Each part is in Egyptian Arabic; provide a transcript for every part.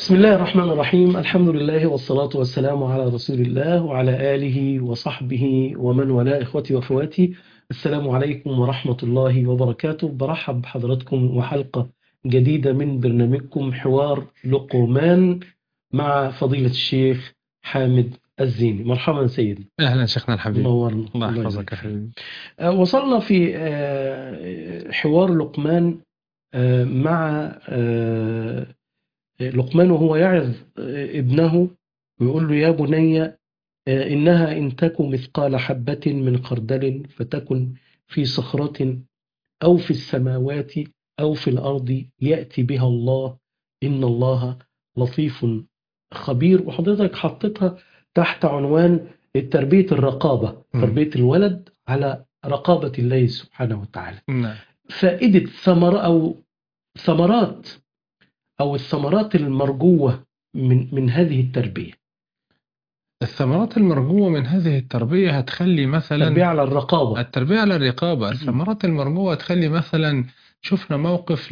بسم الله الرحمن الرحيم الحمد لله والصلاة والسلام على رسول الله وعلى آله وصحبه ومن والاه إخوتي وأخواتي السلام عليكم ورحمة الله وبركاته برحب بحضراتكم وحلقة جديدة من برنامجكم حوار لقمان مع فضيلة الشيخ حامد الزيني مرحبا سيدي اهلا شيخنا الحبيب نورنا الله الله يحفظك يا يبارك فيك. حبيبي آه، وصلنا في آه، حوار لقمان آه، مع آه، لقمان وهو يعظ آه، ابنه ويقول له يا بني آه، إنها إن تك مثقال حبة من خردل فتكن في صخرة أو في السماوات أو في الأرض يأتي بها الله إن الله لطيف خبير وحضرتك حطيتها تحت عنوان تربية الرقابة مم. تربية الولد على رقابة الله سبحانه وتعالى نعم فائدة ثمرة أو ثمرات أو الثمرات المرجوة من من هذه التربية الثمرات المرجوة من هذه التربية هتخلي مثلا التربية على الرقابة التربية على الرقابة الثمرات المرجوة هتخلي مثلا شفنا موقف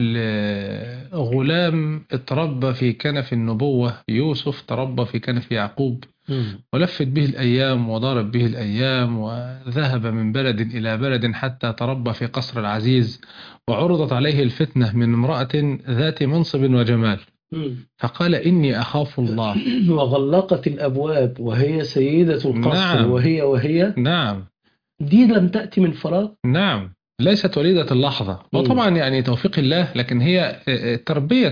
لغلام اتربى في كنف النبوة يوسف تربى في كنف يعقوب مم. ولفت به الأيام وضارت به الأيام وذهب من بلد إلى بلد حتى تربى في قصر العزيز وعرضت عليه الفتنة من امرأة ذات منصب وجمال مم. فقال إني أخاف الله وغلقت الأبواب وهي سيدة القصر نعم. وهي وهي نعم دي لم تأتي من فراغ نعم ليست وليدة اللحظة مم. وطبعا يعني توفيق الله لكن هي آه، آه، تربية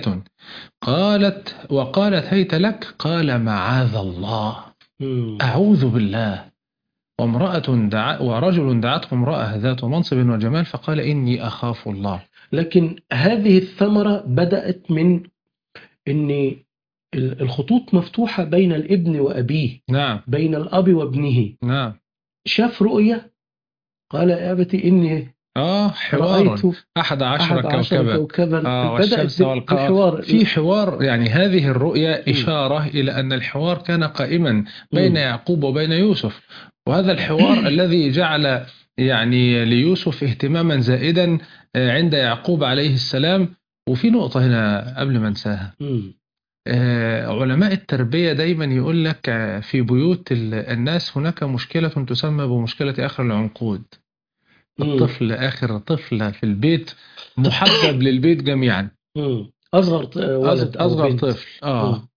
قالت وقالت هيت لك قال معاذ الله مم. أعوذ بالله وامرأة دع ورجل دعته امرأة ذات منصب وجمال فقال إني أخاف الله لكن هذه الثمرة بدأت من أن ال- الخطوط مفتوحة بين الابن وأبيه نعم بين الأب وابنه نعم شاف رؤية قال يا أبتي إني آه حوار رأيت أحد عشر أحد عشر كوكبا كوكبا آه بدأت والشمس والقمر الحوار في حوار يعني هذه الرؤيا إشارة إلى أن الحوار كان قائما بين مم. يعقوب وبين يوسف وهذا الحوار الذي جعل يعني ليوسف اهتماما زائدا آه، عند يعقوب عليه السلام وفي نقطة هنا قبل ما انساها مم. آه، علماء التربية دايما يقول لك آه، في بيوت ال- الناس هناك مشكلة تسمى بمشكلة آخر العنقود مم. الطفل آخر طفل في البيت محبب للبيت جميعا مم. أصغر ط- ولد أو أصغر بنت. طفل اه مم.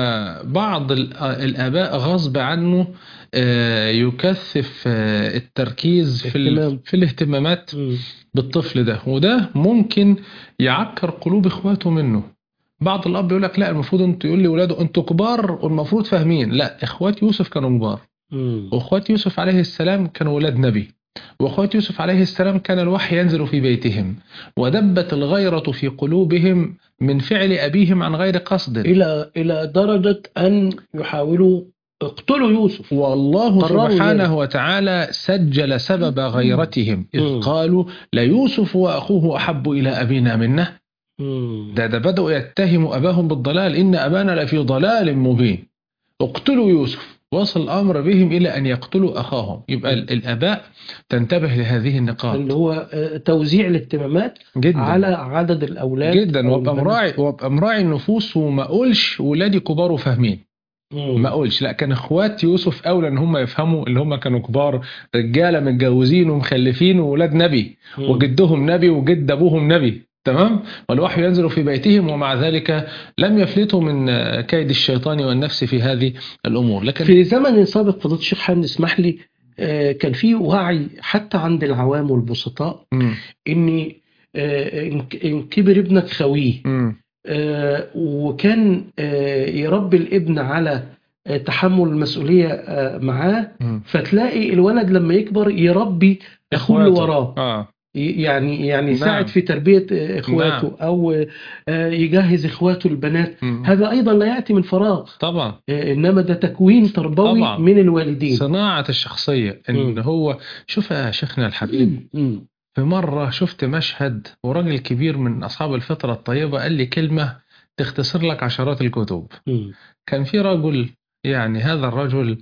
فبعض ال- آه، الآباء غصب عنه آه، يكثف آه، التركيز في ال- اهتمام. في الاهتمامات مم. بالطفل ده وده ممكن يعكر قلوب اخواته منه بعض الاب يقول لك لا المفروض انتوا يقول لاولاده انتوا كبار والمفروض فاهمين لا اخوات يوسف كانوا كبار مم. واخوات يوسف عليه السلام كانوا ولاد نبي واخوات يوسف عليه السلام كان الوحي ينزل في بيتهم ودبت الغيرة في قلوبهم من فعل أبيهم عن غير قصد إلى إلى درجة أن يحاولوا اقتلوا يوسف والله قرروا سبحانه وتعالى سجل سبب غيرتهم إذ مم. قالوا ليوسف وأخوه أحب إلى أبينا منا مم. ده ده بدأوا يتهموا أباهم بالضلال إن أبانا لفي ضلال مبين اقتلوا يوسف وصل الأمر بهم إلى أن يقتلوا أخاهم يبقى ال- الآباء تنتبه لهذه النقاط اللي هو آه، توزيع الاهتمامات جدا على عدد الأولاد جدا أو وابقى البنات. مراعي وابقى مراعي النفوس وما اقولش ولادي كبار وفاهمين مم. ما اقولش لا كان اخوات يوسف اولى ان هم يفهموا اللي هم كانوا كبار رجاله متجوزين ومخلفين وولاد نبي مم. وجدهم نبي وجد ابوهم نبي تمام والوحي ينزل في بيتهم ومع ذلك لم يفلتوا من آه، كيد الشيطان والنفس في هذه الامور لكن في زمن سابق فضيلة الشيخ حامد اسمح لي آه، كان في وعي حتى عند العوام والبسطاء مم. ان آه، إن إن كبر ابنك خويه مم. آه، وكان آه، يربي الابن على آه، تحمل المسؤولية آه، معاه مم. فتلاقي الولد لما يكبر يربي اخوه اللي إخواته. وراه اه يعني يعني نعم. يساعد في تربية آه، اخواته نعم. او آه، يجهز اخواته البنات مم. هذا ايضا لا ياتي من فراغ طبعا آه، انما ده تكوين تربوي طبعا. من الوالدين صناعه الشخصيه ان مم. هو شوف يا شيخنا الحبيب مم. في مرة شفت مشهد وراجل كبير من أصحاب الفطرة الطيبة قال لي كلمة تختصر لك عشرات الكتب مم. كان في رجل يعني هذا الرجل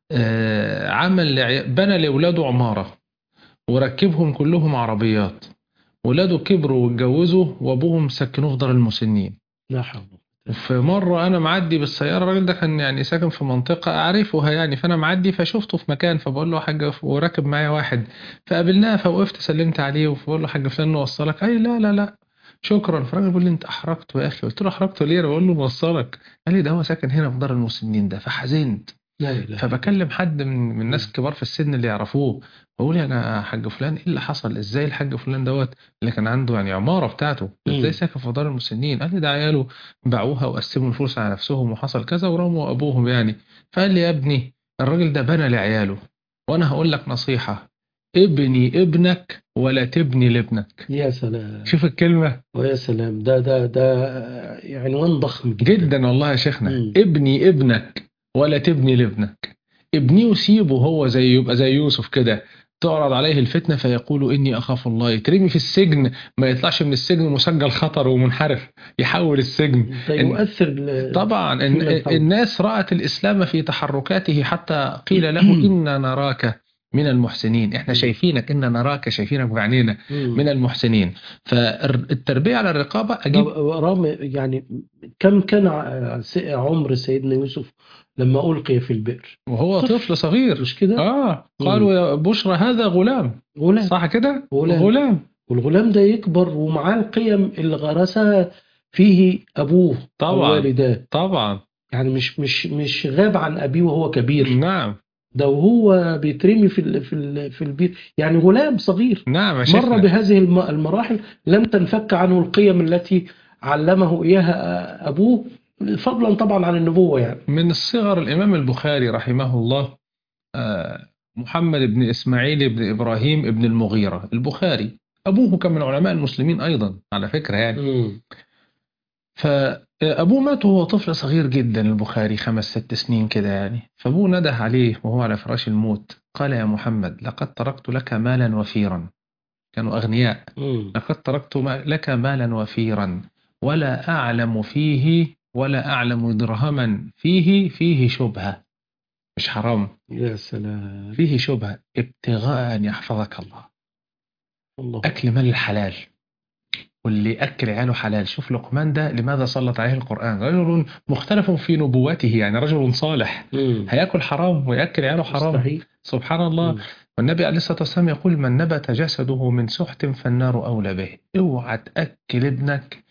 آه، عمل لعي- بنى لأولاده عمارة وركبهم كلهم عربيات ولاده كبروا واتجوزوا وأبوهم سكنوه في دار المسنين لا حول في مرة أنا معدي بالسيارة الراجل ده كان يعني ساكن في منطقة أعرفها يعني فأنا معدي فشفته في مكان فبقول له يا حاج وراكب معايا واحد فقابلناه فوقفت سلمت عليه وبقول له حاج فلان نوصلك قال لي لا لا لا شكرا فالراجل بيقول لي أنت أحرجته يا أخي قلت له أحرجته ليه؟ أنا بقول له موصلك قال لي ده هو ساكن هنا في دار المسنين ده فحزنت لا إله فبكلم حد من من الناس الكبار في السن اللي يعرفوه بقول انا حاج فلان ايه اللي حصل ازاي الحاج فلان دوت اللي كان عنده يعني عماره بتاعته مم. ازاي ساكن في دار المسنين قال لي ده عياله باعوها وقسموا الفلوس على نفسهم وحصل كذا ورموا ابوهم يعني فقال لي يا ابني الراجل ده بنى لعياله وانا هقول لك نصيحه ابني ابنك ولا تبني لابنك يا سلام شوف الكلمه ويا سلام ده ده ده عنوان ضخم جدا جدا والله يا شيخنا مم. ابني ابنك ولا تبني لابنك ابنيه وسيبه هو زي يبقى زي يوسف كده تعرض عليه الفتنة فيقول إني أخاف الله يترمي في السجن ما يطلعش من السجن مسجل خطر ومنحرف يحول السجن ده إن- يؤثر ل- طبعا فيما إن- الحول. الناس رأت الإسلام في تحركاته حتى قيل له إنا نراك من المحسنين احنا شايفينك إنا نراك شايفينك بعينينا مم. من المحسنين فالتربية على الرقابة أجيب طب رامي يعني كم كان ع- س- عمر سيدنا يوسف لما ألقي في البئر وهو طفل. طفل صغير مش كده اه قالوا يا بشرى هذا غلام غلام صح كده غلام. غلام والغلام ده يكبر ومعاه القيم اللي غرسها فيه أبوه طبعا. ووالداه طبعا يعني مش مش مش غاب عن أبيه وهو كبير نعم ده وهو بيترمي في ال في ال في البيت يعني غلام صغير نعم يا مر شيخنا بهذه الم- المراحل لم تنفك عنه القيم التي علمه إياها أبوه فضلا طبعا عن النبوة يعني من الصغر الإمام البخاري رحمه الله آه، محمد بن إسماعيل بن إبراهيم بن المغيرة البخاري أبوه كان من علماء المسلمين أيضا على فكرة يعني فأبوه مات وهو طفل صغير جدا البخاري خمس ست سنين كده يعني فأبوه نده عليه وهو على فراش الموت قال يا محمد لقد تركت لك مالا وفيرا كانوا أغنياء مم. لقد تركت ما- لك مالا وفيرا ولا أعلم فيه ولا أعلم درهما فيه فيه شبهة مش حرام يا سلام فيه شبهة ابتغاء أن يحفظك الله الله أكل مال الحلال واللي أكل عياله حلال شوف لقمان ده لماذا سلط عليه القرآن رجل مختلف في نبوته يعني رجل صالح مم. هياكل حرام ويأكل عياله حرام مستحيل سبحان الله مم. والنبي عليه الصلاة والسلام يقول من نبت جسده من سحت فالنار أولى به اوعى تأكل ابنك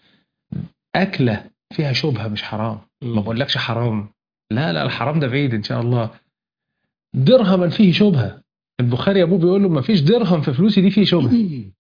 أكلة فيها شبهة مش حرام مم. ما بقولكش حرام لا لا الحرام ده بعيد إن شاء الله درهما فيه شبهة البخاري أبوه بيقول له ما فيش درهم في فلوسي دي فيه شبهة مم.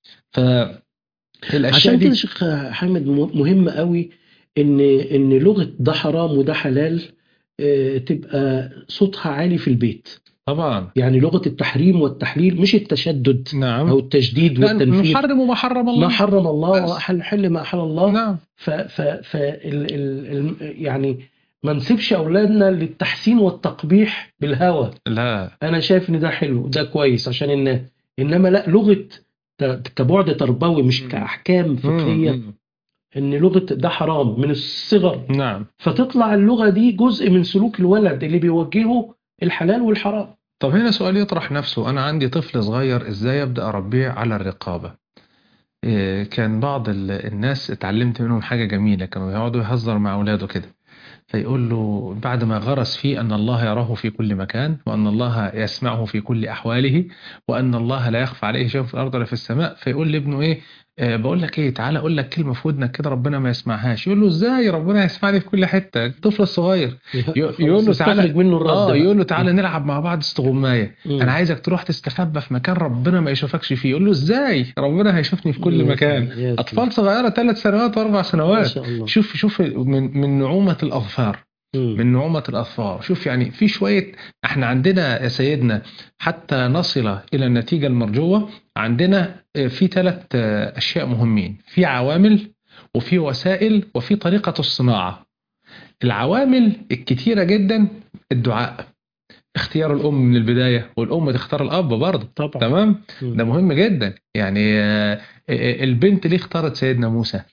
فالأشياء عشان كده دي شيخ حامد م- مهم قوي ان ان لغه ده حرام وده حلال آه، تبقى صوتها عالي في البيت طبعا يعني لغه التحريم والتحليل مش التشدد او نعم التجديد لا والتنفيذ نحرم ما حرم الله ما حرم الله بس. وحل حل ما احل الله نعم ف ف ف ال ال ال يعني ما نسيبش اولادنا للتحسين والتقبيح بالهوى لا انا شايف ان ده حلو ده كويس عشان الناس انما لا لغه ت- كبعد تربوي مش مم. كاحكام فقهيه مم. ان لغه ده حرام من الصغر نعم فتطلع اللغه دي جزء من سلوك الولد اللي بيوجهه الحلال والحرام طب هنا سؤال يطرح نفسه أنا عندي طفل صغير إزاي أبدأ أربيه على الرقابة إيه، كان بعض ال- الناس اتعلمت منهم حاجة جميلة كانوا يقعدوا يهزر مع أولاده كده فيقول له بعد ما غرس فيه أن الله يراه في كل مكان وأن الله يسمعه في كل أحواله وأن الله لا يخفى عليه شيء في الأرض ولا في السماء فيقول لابنه إيه آه بقول لك إيه تعالى أقول لك كلمة في ودنك كده ربنا ما يسمعهاش يقول له إزاي ربنا يسمعني في كل حتة الطفل الصغير يقول له تعالى- استخرج منه الرد اه بقى. يقول له تعالى نلعب مع بعض استغماية مم. انا عايزك تروح تستخبى في مكان ربنا ما يشوفكش فيه يقول له ازاي ربنا هيشوفني في كل يا مكان سلام، يا اطفال صغيره ثلاث سنوات واربع ما سنوات شاء الله شوف شوف من من نعومه الاظفار مم. من نعومه الاظفار شوف يعني في شويه احنا عندنا يا سيدنا حتى نصل الى النتيجه المرجوه عندنا آه، في ثلاث اشياء مهمين في عوامل وفي وسائل وفي طريقه الصناعه العوامل الكتيره جدا الدعاء اختيار الام من البدايه والام تختار الاب برضه طبعا تمام مم. ده مهم جدا يعني آه، آه، البنت ليه اختارت سيدنا موسى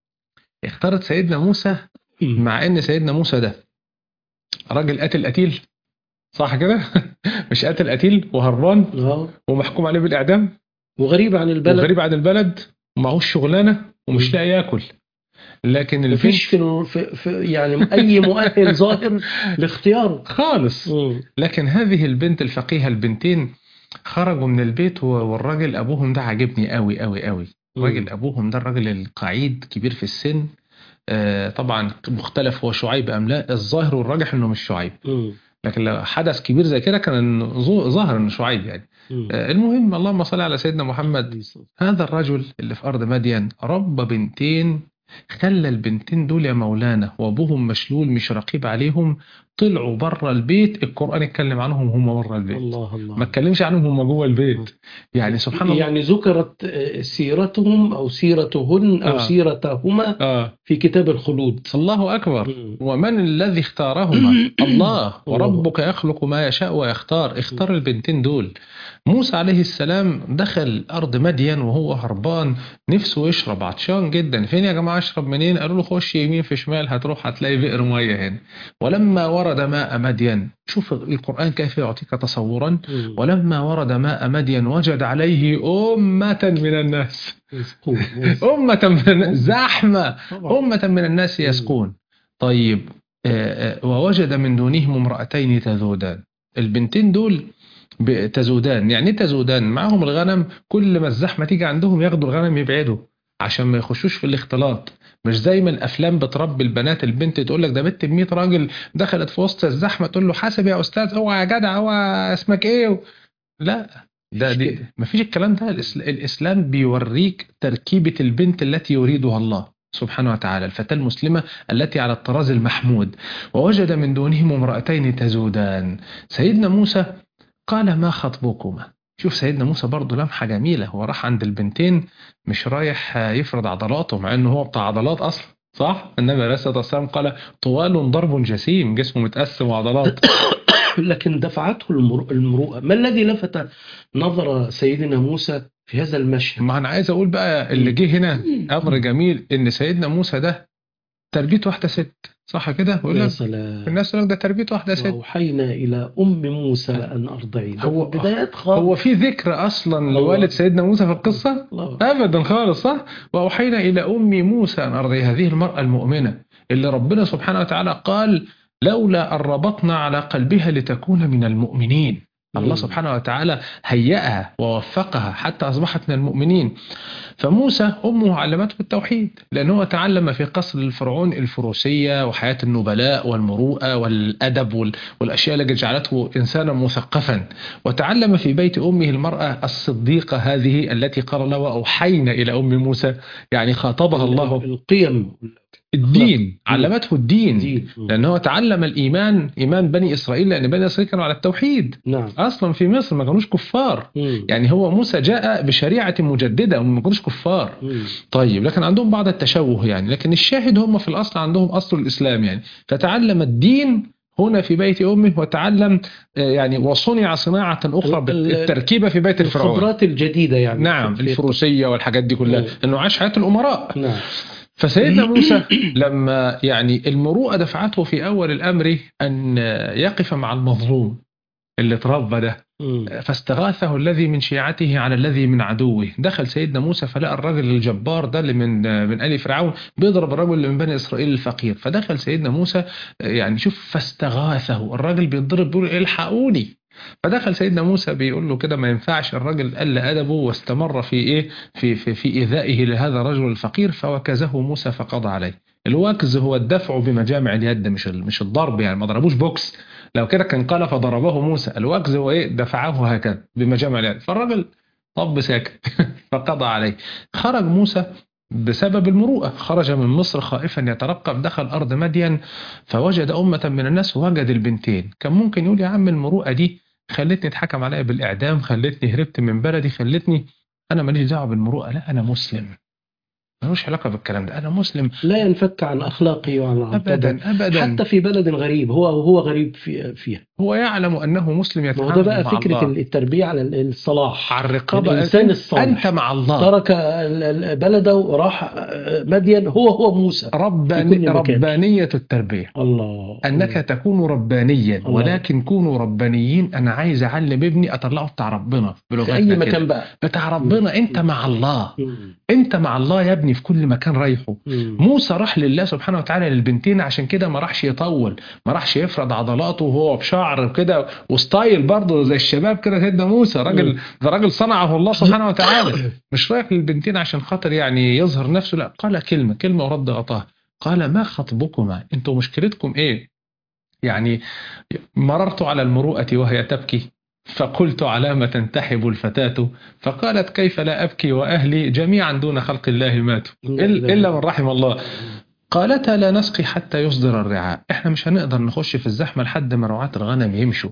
اختارت سيدنا موسى مم. مع ان سيدنا موسى ده راجل قاتل قتيل صح كده مش قاتل قتيل وهربان اه ومحكوم عليه بالاعدام وغريب عن البلد وغريب عن البلد ومعهوش شغلانه ومش مم. لاقي ياكل لكن مفيش البنت في, ال- في, في يعني اي مؤهل ظاهر لاختياره خالص مم. لكن هذه البنت الفقيهة البنتين خرجوا من البيت و- والراجل أبوهم ده عجبني قوي قوي قوي راجل أبوهم ده الراجل القعيد كبير في السن آه، طبعا مختلف هو شعيب أم لا الظاهر والراجح إنه مش شعيب مم. لكن لو حدث كبير زي كده كان ظو- ظاهر إنه شعيب يعني مم. آه، المهم اللهم صل على سيدنا محمد هذا الرجل اللي في أرض مدين ربى بنتين خلى البنتين دول يا مولانا وأبوهم مشلول مش رقيب عليهم طلعوا بره البيت القرآن اتكلم عنهم هم بره البيت الله الله ما اتكلمش عنهم هم جوه البيت يعني سبحان الله يعني ذكرت آه، سيرتهم او سيرتهن او آه. سيرتهما آه في كتاب الخلود الله أكبر مم. ومن الذي اختارهما الله الله. وربك يخلق ما يشاء ويختار اختار البنتين دول موسى عليه السلام دخل أرض مدين وهو هربان نفسه يشرب عطشان جدا فين يا جماعة أشرب منين قالوا له خش يمين في شمال هتروح هتلاقي بئر مية هنا ولما ورد ماء مدين شوف القرآن كيف يعطيك تصورا مم. ولما ورد ماء مدين وجد عليه أمة من الناس يسقون. أمة من الناس زحمة طبعا. أمة من الناس يسقون طيب آه، آه، ووجد من دونهم امرأتين تذودان البنتين دول ب- تذودان يعني ايه تذودان معاهم الغنم كل ما الزحمة تيجي عندهم ياخدوا الغنم يبعدوا عشان ما يخشوش في الاختلاط مش زي ما الافلام بتربي البنات البنت تقول لك ده بنت ب 100 راجل دخلت في وسط الزحمه تقول له حاسب يا استاذ اوعى يا جدع اوعى اسمك ايه لا ده مفيش دي كده. مفيش الكلام ده الإس- الاسلام بيوريك تركيبه البنت التي يريدها الله سبحانه وتعالى الفتاة المسلمة التي على الطراز المحمود ووجد من دونهم امرأتين تزودان سيدنا موسى قال ما خطبكما شوف سيدنا موسى برضه لمحة جميلة هو راح عند البنتين مش رايح آه، يفرض عضلاته مع انه هو بتاع عضلات اصلا صح النبي عليه الصلاة والسلام قال طوال ضرب جسيم جسمه متقسم وعضلات لكن دفعته المرو- المروءة ما الذي لفت نظر سيدنا موسى في هذا المشهد ما انا عايز اقول بقى اللي جه هنا امر جميل ان سيدنا موسى ده تربية واحدة ست صح كده يقول يا لك سلام الناس يقول لك ده تربية واحدة ست وأوحينا إلى أم موسى أن أرضعي ده هو- بدايات خالص هو في ذكر اصلا الله. لوالد سيدنا موسى في القصة الله. ابدا خالص صح واوحينا الى ام موسى ان ارضي هذه المراه المؤمنه اللي ربنا سبحانه وتعالى قال لولا ان ربطنا على قلبها لتكون من المؤمنين الله مم. سبحانه وتعالى هيأها ووفقها حتى اصبحت من المؤمنين فموسى امه علمته التوحيد لانه تعلم في قصر الفرعون الفروسيه وحياه النبلاء والمروءه والادب وال- والاشياء التي جعلته انسانا مثقفا وتعلم في بيت امه المراه الصديقه هذه التي قال لها واوحينا الى ام موسى يعني خاطبها الله القيم الدين علمته الدين دين. لانه تعلم الايمان ايمان بني اسرائيل لان بني اسرائيل كانوا على التوحيد نعم اصلا في مصر ما كانوش كفار مم. يعني هو موسى جاء بشريعه مجدده هم ما كانوش كفار مم. طيب لكن عندهم بعض التشوه يعني لكن الشاهد هم في الأصل عندهم أصل الإسلام يعني فتعلم الدين هنا في بيت أمه وتعلم آه، يعني وصنع صناعة أخرى ال- ال- بالتركيبة في بيت الفرعون الخبرات الجديدة يعني نعم في- الفروسية والحاجات دي كلها مم. أنه عاش حياة الأمراء نعم فسيدنا موسى لما يعني المروءة دفعته في أول الأمر أن يقف مع المظلوم اللي اتربى ده مم. فاستغاثه الذي من شيعته على الذي من عدوه دخل سيدنا موسى فلقى الرجل الجبار ده اللي من من ال فرعون بيضرب الرجل اللي من بني اسرائيل الفقير فدخل سيدنا موسى يعني شوف فاستغاثه الراجل بيضرب بيقول الحقوني فدخل سيدنا موسى بيقول له كده ما ينفعش الراجل قل ادبه واستمر في ايه في في في ايذائه لهذا الرجل الفقير فوكزه موسى فقضى عليه الوكز هو الدفع بمجامع اليد مش ال- مش الضرب يعني ما ضربوش بوكس لو كده كان قال فضربه موسى الوكز هو ايه دفعه هكذا بمجامع اليد فالراجل طب ساكت فقضى عليه خرج موسى بسبب المروءة خرج من مصر خائفا يترقب دخل أرض مدين فوجد أمة من الناس وجد البنتين كان ممكن يقول يا عم المروءة دي خلتني اتحكم عليا بالإعدام خلتني هربت من بلدي خلتني أنا ماليش دعوة بالمروءة لا أنا مسلم ملوش علاقة بالكلام ده أنا مسلم لا ينفك عن أخلاقه وعن عن طبعه. أبدا أبدا حتى في بلد غريب هو وهو غريب في فيها هو يعلم أنه مسلم ما هو يتعامل ده بقى مع فكرة الله التربية على الصلاح على الرقابة الإنسان الصالح أنت مع الله ترك ال- ال- بلده وراح مدين هو هو موسى رباني في كل مكان. ربانية التربية الله أنك تكون ربانيا الله. ولكن كونوا ربانيين أنا عايز أعلم ابني أطلعه بتاع ربنا في أي بلغتنا كده مكان بقى بتاع ربنا أنت مع الله مم. أنت مع الله يا ابني في كل مكان رايحه مم. موسى راح لله سبحانه وتعالى للبنتين عشان كده ما راحش يطول ما راحش يفرد عضلاته وهو بشعر كده وستايل برضه زي الشباب كده سيدنا موسى راجل مم. ده راجل صنعه الله سبحانه وتعالى مش رايح للبنتين عشان خاطر يعني يظهر نفسه لا قال كلمة كلمة ورد غطاها قال ما خطبكما انتوا مشكلتكم ايه يعني مررت على المروءة وهي تبكي فقلت على ما تنتحب الفتاة فقالت كيف لا أبكي وأهلي جميعا دون خلق الله ماتوا إلا إلا من رحم الله قالتا لا نسقي حتى يصدر الرعاء احنا مش هنقدر نخش في الزحمة لحد ما رعاة الغنم يمشوا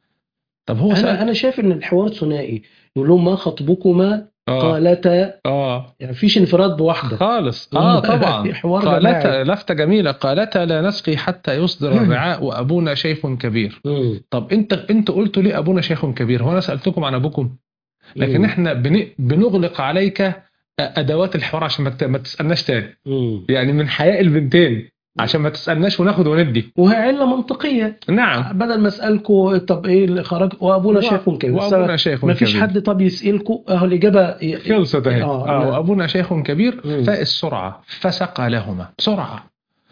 طب هو أنا سأل أنا شايف إن الحوار ثنائي يقول لهم ما خطبكما آه قالتا آه يعني مفيش انفراد بواحدة خالص اه طبعا حوار قالتا جماعي لفتة جميلة قالتا لا نسقي حتى يصدر الرعاء وأبونا شيخ كبير مم. طب انت انت قلتوا ليه أبونا شيخ كبير هو أنا سألتكم عن أبوكم لكن مم. احنا بن... بنغلق عليك أدوات الحوار عشان ما ت- ما تسألناش تاني مم. يعني من حياء البنتين عشان ما تسألناش وناخد وندي وهي علة منطقية نعم بدل ما اسالكم طب ايه اللي خرج وابونا و- شيخ كبير وأبونا شيخ ما فيش كبير. حد طب يسالكم اهو الاجابه ي- خلصت اهي آه، اه نعم. وابونا شيخ كبير مم. فالسرعه فسقى لهما بسرعه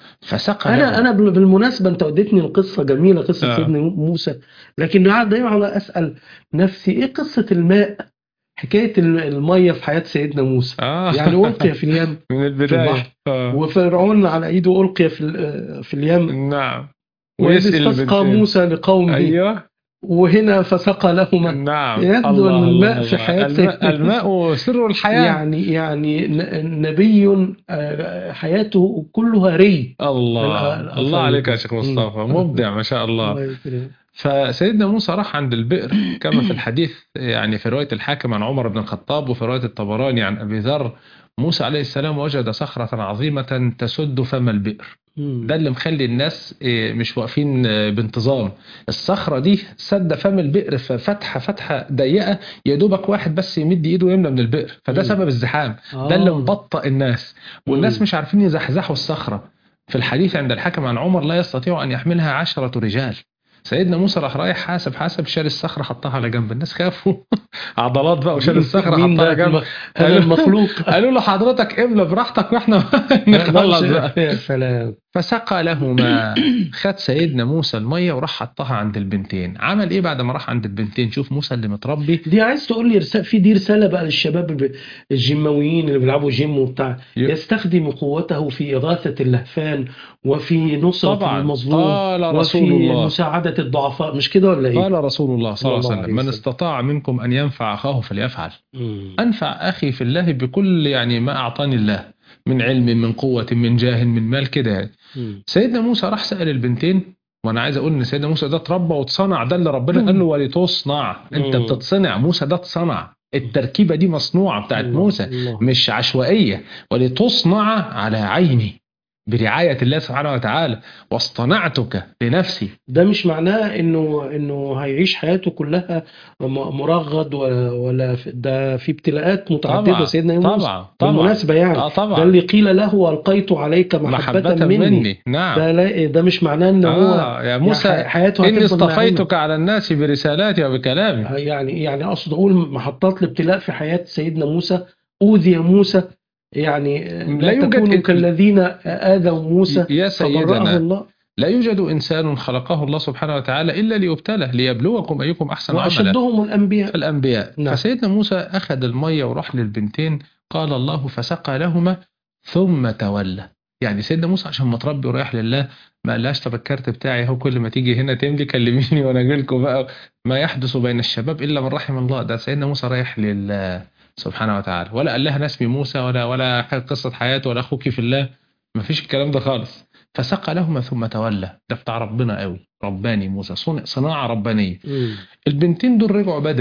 فسقى انا لهما. انا بال- بالمناسبه انت وديتني القصه جميله قصه آه. سيدنا موسى لكن قاعد دايما اسال نفسي ايه قصه الماء حكايه ال- الميه في حياه سيدنا موسى اه يعني القي في اليم من البدايه البحر. آه. وفرعون على ايده القي في ال- في اليم نعم واذ ويسأل استسقى البنتين. موسى لقومه ايوه وهنا فسقى لهما نعم يبدو الله أن الماء الله في الله. حياة الماء, سيدنا- الماء سر الحياه يعني يعني ن- نبي آه، حياته كلها ري الله الأ- الله عليك يا شيخ مم. مصطفى مبدع ما شاء الله الله يكرمك. فسيدنا موسى راح عند البئر كما في الحديث يعني في رواية الحاكم عن عمر بن الخطاب وفي رواية الطبراني عن أبي ذر موسى عليه السلام وجد صخرة عظيمة تسد فم البئر مم. ده اللي مخلي الناس إيه، مش واقفين آه، بانتظام الصخرة دي سد فم البئر ففتحة فتحة ضيقة يا دوبك واحد بس يمد ايده ويملى من البئر فده مم. سبب الزحام ده اللي آه. مبطئ الناس والناس مم. مش عارفين يزحزحوا الصخرة في الحديث عند الحكم عن عمر لا يستطيع أن يحملها عشرة رجال سيدنا موسى راح رايح حاسب حاسب شال الصخرة حطها على جنب الناس خافوا عضلات بقى وشال الصخرة مين حطها على ده؟ جنب هذا قالوا- المخلوق قالوا له حضرتك املى براحتك واحنا نخلص بقى يا سلام فسقى لهما خد سيدنا موسى المية وراح حطها عند البنتين عمل ايه بعد ما راح عند البنتين شوف موسى اللي متربي دي عايز تقول لي رسالة في دي رسالة بقى للشباب الب- الجيماويين اللي بيلعبوا جيم وبتاع ي- يستخدم قوته في إغاثة اللهفان وفي نصرة طبعا المظلوم قال رسول وفي الله مساعدة الضعفاء مش كده ولا ايه؟ قال رسول الله صلى الله صلى عليه الله وسلم عليه من وسلم. استطاع منكم أن ينفع أخاه فليفعل مم. أنفع أخي في الله بكل يعني ما أعطاني الله من علم من قوة من جاه من مال كده يعني مم. سيدنا موسى راح سأل البنتين وانا عايز اقول ان سيدنا موسى ده اتربى واتصنع ده اللي ربنا قال له ولتصنع انت مم. بتتصنع موسى ده اتصنع التركيبه دي مصنوعه بتاعت الله- موسى الله. مش عشوائيه ولتصنع على عيني برعايه الله سبحانه وتعالى واصطنعتك لنفسي ده مش معناه انه انه هيعيش حياته كلها م- مرغد ولا ولا في- ده في ابتلاءات متعدده طبعا سيدنا يونس طبعا طبعا بالمناسبه يعني اه ده طبعا اللي قيل له والقيت عليك محبه, محبه مني, مني نعم ده لا ده مش معناه ان هو آه يا يعني موسى حي- حياته اني هتفضل ناعمة. اصطفيتك على الناس برسالاتي وبكلامي يعني يعني اقصد اقول محطات الابتلاء في حياه سيدنا موسى اوذي موسى يعني لا لا يوجد تكونوا إن- كالذين اذوا موسى يا فبرأه سيدنا الله لا يوجد إنسان خلقه الله سبحانه وتعالى إلا ليبتلى ليبلوكم أيكم أحسن عملا واشدهم الانبياء الأنبياء نعم. فسيدنا موسى أخذ المية وراح للبنتين قال الله فسقى لهما ثم تولى يعني سيدنا موسى عشان متربي ورايح لله ما قالهاش طب الكارت بتاعي اهو كل ما تيجي هنا تملي كلميني وانا اجي لكم بقى ما يحدث بين الشباب الا من رحم الله ده سيدنا موسى رايح لله سبحانه وتعالى ولا قال لها انا اسمي موسى ولا ولا قصه حياته ولا اخوك في الله ما فيش الكلام ده خالص فسقى لهما ثم تولى ده بتاع ربنا قوي رباني موسى صنع صناعه ربانيه مم. البنتين دول رجعوا بدري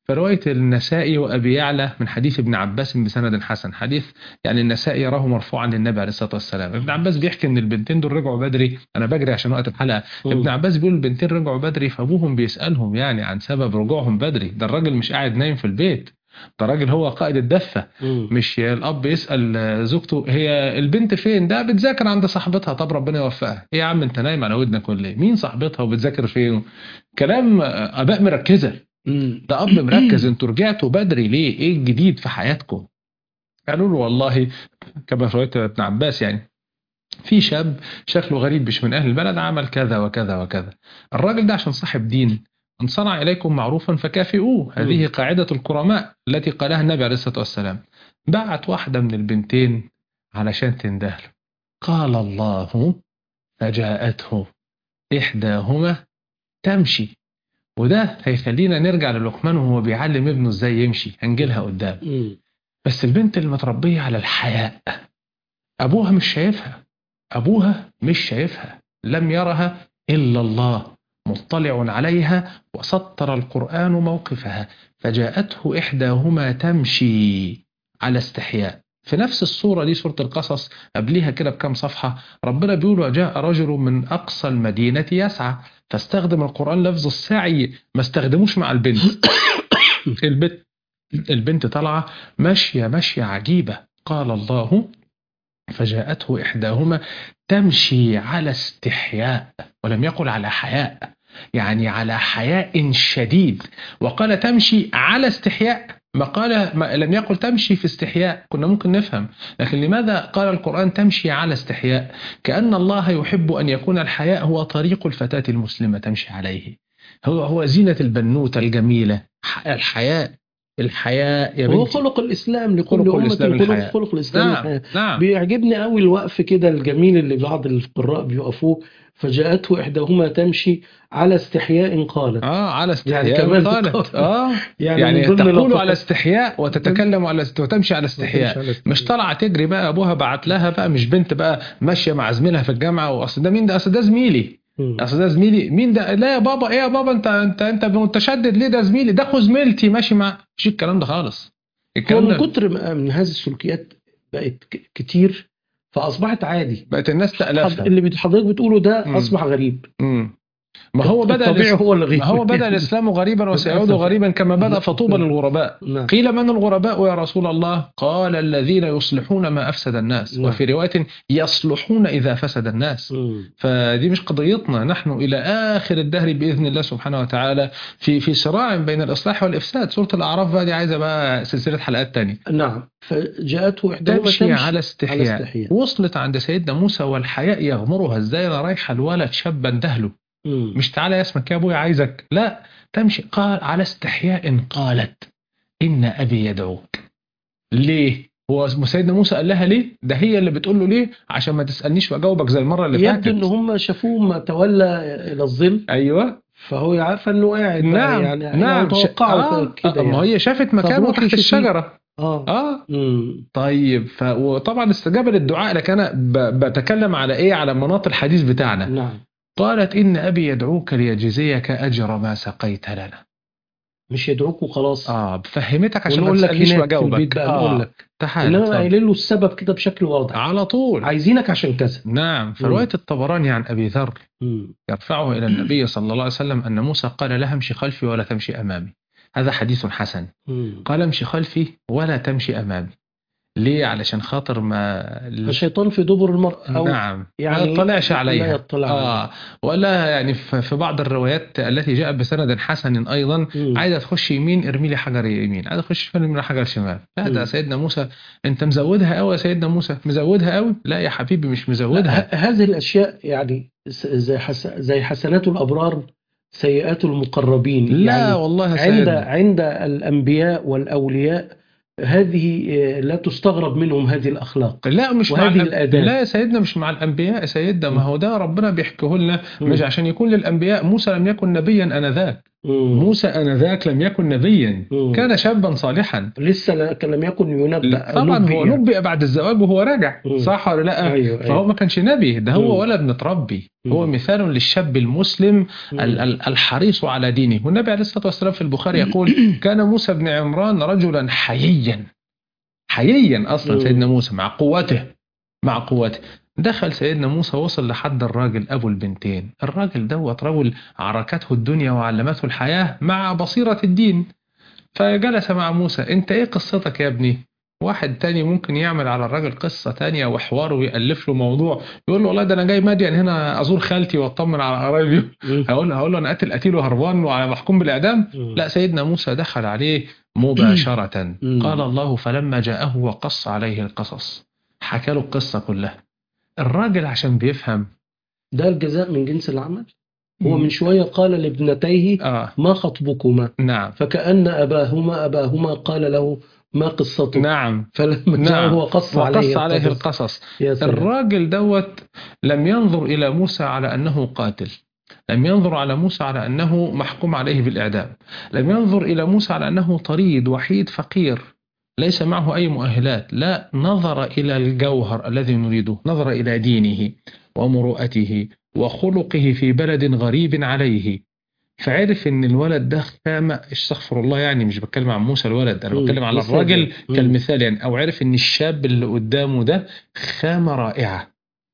فرواية النسائي وأبي يعلى من حديث ابن عباس بسند حسن حديث يعني النسائي يراه مرفوعا للنبي عليه الصلاة والسلام ابن عباس بيحكي ان البنتين دول رجعوا بدري انا بجري عشان وقت الحلقة ابن عباس بيقول البنتين رجعوا بدري فابوهم بيسألهم يعني عن سبب رجوعهم بدري ده الراجل مش قاعد نايم في البيت ده راجل هو قائد الدفة مم. مش الاب يسال زوجته هي البنت فين ده بتذاكر عند صاحبتها طب ربنا يوفقها ايه يا عم انت نايم على ودنك ولا ايه مين صاحبتها وبتذاكر فين كلام اباء مركزه مم. ده اب مركز انتوا رجعتوا بدري ليه ايه الجديد في حياتكم قالوا له والله كما في روايه ابن عباس يعني في شاب شكله غريب مش من اهل البلد عمل كذا وكذا وكذا الراجل ده عشان صاحب دين ان صنع اليكم معروفا فكافئوه هذه قاعده الكرماء التي قالها النبي عليه الصلاه والسلام بعت واحده من البنتين علشان تندهله قال الله فجاءته احداهما تمشي وده هيخلينا نرجع للقمان وهو بيعلم ابنه ازاي يمشي هنجيلها قدام مم. بس البنت اللي متربية على الحياء أبوها مش شايفها أبوها مش شايفها لم يرها إلا الله مطلع عليها وسطر القرآن موقفها فجاءته إحداهما تمشي على استحياء في نفس الصورة دي سورة القصص قبليها كده بكام صفحة ربنا بيقول وجاء رجل من أقصى المدينة يسعى فاستخدم القرآن لفظ السعي ما استخدموش مع البنت البنت البنت طالعة ماشية ماشية عجيبة قال الله فجاءته إحداهما تمشي على استحياء ولم يقل على حياء يعني على حياء شديد وقال تمشي على استحياء ما قال ما لم يقل تمشي في استحياء كنا ممكن نفهم لكن لماذا قال القرآن تمشي على استحياء كأن الله يحب أن يكون الحياء هو طريق الفتاة المسلمة تمشي عليه هو هو زينة البنوتة الجميلة ح- الحياء الحياء يا هو بنتي خلق الاسلام لكل خلق امه الإسلام خلق الحياة. خلق الاسلام نعم الحياة. نعم بيعجبني قوي الوقف كده الجميل اللي بعض القراء بيقفوه فجاءته احداهما تمشي على استحياء قالت اه على استحياء يعني كمان قالت اه يعني, يعني من ضمن تقول لطف- على استحياء وتتكلم على است- وتمشي على استحياء على مش طالعه تجري بقى ابوها بعت لها بقى مش بنت بقى ماشيه مع زميلها في الجامعه واصل ده مين ده اصل ده زميلي مم. اصل ده زميلي مين ده لا يا بابا ايه يا بابا انت انت انت متشدد ليه ده زميلي ده اخو زميلتي ماشي مع مش الكلام ده خالص هو الكلام من ده كتر ما- من هذه السلوكيات بقت ك- كتير فاصبحت عادي بقت الناس حض- تألفها اللي بت- حضرتك بتقوله ده مم. اصبح غريب مم. ما هو بدا الطبيعي الإس- هو اللي غريب ما هو بدا الاسلام غريبا وسيعود للأسف. غريبا كما بدا فطوبى للغرباء نعم قيل من الغرباء يا رسول الله قال الذين يصلحون ما أفسد الناس نعم. وفي رواية يصلحون إذا فسد الناس مم. فدي مش قضيتنا نحن إلى آخر الدهر بإذن الله سبحانه وتعالى في في صراع بين الإصلاح والإفساد سورة الأعراف بقى دي عايزة بقى سلسلة حلقات تانية نعم فجاءته احداهما تمشي تمشي على استحياء على استحياء. وصلت عند سيدنا موسى والحياء يغمرها ازاي انا رايحه الولد شابا دهله مم. مش تعالى يا اسمك يا ابويا عايزك لا تمشي قال على استحياء قالت ان ابي يدعوك ليه هو سيدنا موسى قال لها ليه ده هي اللي بتقول له ليه عشان ما تسالنيش واجاوبك زي المره اللي يبدو ان فاتت هم شافوه ما تولى الى الظل ايوه فهو عارفه انه قاعد بقى نعم يعني نعم متوقعوا آه كده آه ما يعني. هي شافت مكانه فبروحي تحت شوفيه. الشجره اه اه مم. طيب ف... وطبعا استجابه للدعاء لكن انا ب... بتكلم على ايه على مناط الحديث بتاعنا نعم قالت إن أبي يدعوك ليجزيك أجر ما سقيت لنا مش يدعوك وخلاص آه فهمتك عشان ما ونقول لك تسألنيش هناك في البيت وأجاوبك بقى نقول آه لك تعال انما اتفضل. قايلين له السبب كده بشكل واضح على طول عايزينك عشان كذا نعم فرواية الطبراني عن أبي ذر مم. يرفعه إلى النبي صلى الله عليه وسلم أن موسى قال لها امشي خلفي ولا تمشي أمامي هذا حديث حسن مم. قال امشي خلفي ولا تمشي أمامي ليه علشان خاطر ما الشيطان في دبر المرء او نعم يعني ما يطلعش لا عليها يطلع آه ولا يعني ف- في بعض الروايات التي جاءت بسند حسن أيضا مم. عايزه تخش يمين ارمي لي حجر يمين عايزه تخش شمال ارمي لي حجر شمال لا ده مم. سيدنا موسى انت مزودها قوي يا سيدنا موسى مزودها قوي لا يا حبيبي مش مزودها ه- هذه الاشياء يعني س- زي حس... زي حسنات الابرار سيئات المقربين لا يعني والله يا عند سيدنا عند الانبياء والاولياء هذه آه، لا تستغرب منهم هذه الاخلاق لا مش مع وهذه الأن- الآداب. لا يا سيدنا مش مع الانبياء يا سيدنا ما هو ده ربنا بيحكيه لنا مم. مش عشان يكون للانبياء موسى لم يكن نبيا انذاك مم. موسى آنذاك لم يكن نبيا مم. كان شابا صالحا لسه لا- كان لم يكن ينبأ طبعا نبئ هو يعني. نبئ بعد الزواج وهو راجع مم. صح ولا لا أيوه فهو أيوه ما كانش نبي ده مم. هو ولد متربي هو مم. مثال للشاب المسلم مم. ال- ال- الحريص على دينه والنبي عليه الصلاة والسلام في البخاري يقول كان موسى بن عمران رجلا حييا حييا أصلا مم. سيدنا موسى مع قوته مع قوته دخل سيدنا موسى وصل لحد الراجل أبو البنتين الراجل دوت رجل عركته الدنيا وعلمته الحياة مع بصيرة الدين فجلس مع موسى انت ايه قصتك يا ابني واحد تاني ممكن يعمل على الراجل قصة تانية وحوار ويألف له موضوع يقول له والله ده انا جاي مدين هنا ازور خالتي واطمن على قرايبي مم. هقول هقول له انا قاتل قتيل وهربان وعلى محكوم بالاعدام مم. لا سيدنا موسى دخل عليه مباشرة مم. قال الله فلما جاءه وقص عليه القصص حكى له القصة كلها الراجل عشان بيفهم ده الجزاء من جنس العمل هو من شوية قال لابنتيه اه ما خطبكما نعم فكأن أباهما أباهما قال له ما قصتك نعم فلما جاء نعم. وقص عليه وقص عليه القصص. القصص يا سلام الراجل دوت لم ينظر إلى موسى على أنه قاتل لم ينظر على موسى على أنه محكوم عليه بالإعدام لم ينظر إلى موسى على أنه طريد وحيد فقير ليس معه أي مؤهلات لا نظر إلى الجوهر الذي نريده نظر إلى دينه ومروءته وخلقه في بلد غريب عليه فعرف ان الولد ده خامة استغفر الله يعني مش بتكلم عن موسى الولد انا مم. بتكلم على مثال. الراجل مم. كالمثال يعني او عرف ان الشاب اللي قدامه ده خامة رائعة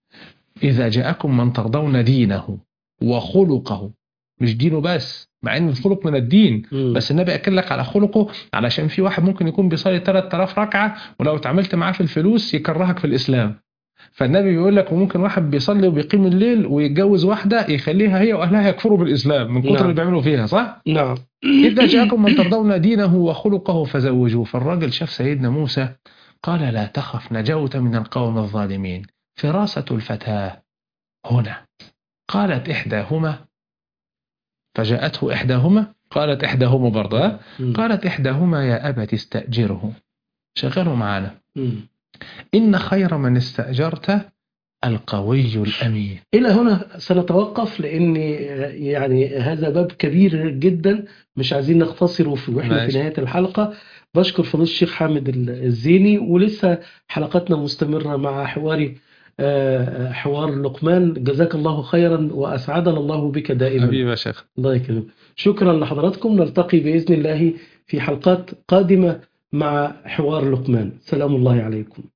اذا جاءكم من ترضون دينه وخلقه مش دينه بس مع ان الخلق من الدين مم. بس النبي اكد لك على خلقه علشان في واحد ممكن يكون بيصلي 3000 ركعه ولو اتعاملت معاه في الفلوس يكرهك في الاسلام فالنبي بيقول لك وممكن واحد بيصلي وبيقيم الليل ويتجوز واحده يخليها هي واهلها يكفروا بالاسلام من كتر نعم. اللي بيعملوا فيها صح؟ نعم اذا جاءكم من ترضون دينه وخلقه فزوجوه فالراجل شاف سيدنا موسى قال لا تخف نجوت من القوم الظالمين فراسه الفتاه هنا قالت احداهما فجاءته احداهما قالت احداهما برضه ها؟ مم. قالت إحداهما يا أبت استأجره شغله معانا مم. إن خير من استأجرت القوي الأمين إلى هنا سنتوقف لأن يعني هذا باب كبير جدا مش عايزين نختصره في واحنا ماشي. في نهاية الحلقة بشكر فضيلة الشيخ حامد الزيني ولسه حلقاتنا مستمرة مع حواري آه، حوار لقمان جزاك الله خيرا وأسعدنا الله بك دائما حبيبي يا شيخ الله يكرمك شكرا لحضراتكم نلتقي بإذن الله في حلقات قادمة مع حوار لقمان سلام الله عليكم